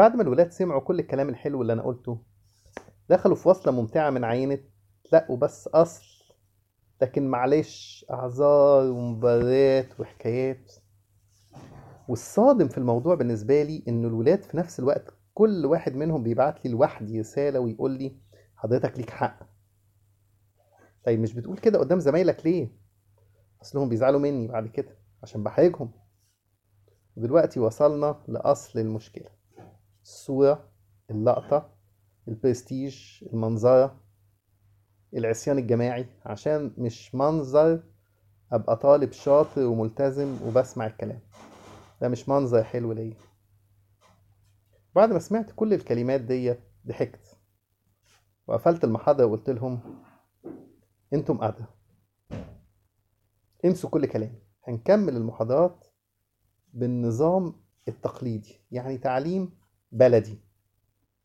بعد ما الولاد سمعوا كل الكلام الحلو اللي أنا قلته دخلوا في وصلة ممتعة من عينة لقوا بس أصل لكن معلش أعذار ومباريات وحكايات والصادم في الموضوع بالنسبة لي إن الولاد في نفس الوقت كل واحد منهم بيبعت لي لوحدي رسالة ويقول لي حضرتك ليك حق طيب مش بتقول كده قدام زمايلك ليه؟ أصلهم بيزعلوا مني بعد كده عشان بحرجهم ودلوقتي وصلنا لأصل المشكلة الصورة اللقطة البرستيج المنظرة العصيان الجماعي عشان مش منظر أبقى طالب شاطر وملتزم وبسمع الكلام ده مش منظر حلو ليا بعد ما سمعت كل الكلمات دي ضحكت وقفلت المحاضرة وقلت لهم انتم أدرى انسوا كل كلامي هنكمل المحاضرات بالنظام التقليدي يعني تعليم بلدي